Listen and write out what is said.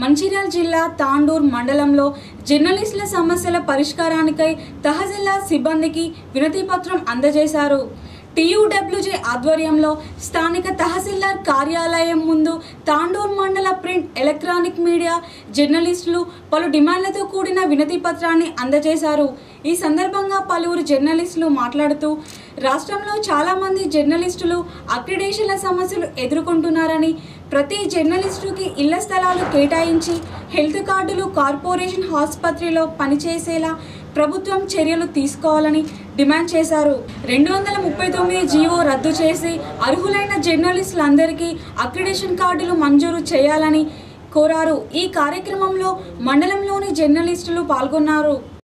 మంచిర్యాల జిల్లా తాండూర్ మండలంలో జర్నలిస్టుల సమస్యల పరిష్కారానికై తహసీల్దార్ సిబ్బందికి వినతి పత్రం అందజేశారు టీయూడబ్ల్యూజే ఆధ్వర్యంలో స్థానిక తహసీల్దార్ కార్యాలయం ముందు తాండూర్ మండల ప్రింట్ ఎలక్ట్రానిక్ మీడియా జర్నలిస్టులు పలు డిమాండ్లతో కూడిన వినతి పత్రాన్ని అందజేశారు ఈ సందర్భంగా పలువురు జర్నలిస్టులు మాట్లాడుతూ రాష్ట్రంలో చాలామంది జర్నలిస్టులు అక్రిడేషన్ల సమస్యలు ఎదుర్కొంటున్నారని ప్రతి జర్నలిస్టుకి ఇళ్ల స్థలాలు కేటాయించి హెల్త్ కార్డులు కార్పొరేషన్ ఆసుపత్రిలో పనిచేసేలా ప్రభుత్వం చర్యలు తీసుకోవాలని డిమాండ్ చేశారు రెండు వందల ముప్పై తొమ్మిది జీవో రద్దు చేసి అర్హులైన జర్నలిస్టులందరికీ అక్రిడేషన్ కార్డులు మంజూరు చేయాలని కోరారు ఈ కార్యక్రమంలో మండలంలోని జర్నలిస్టులు పాల్గొన్నారు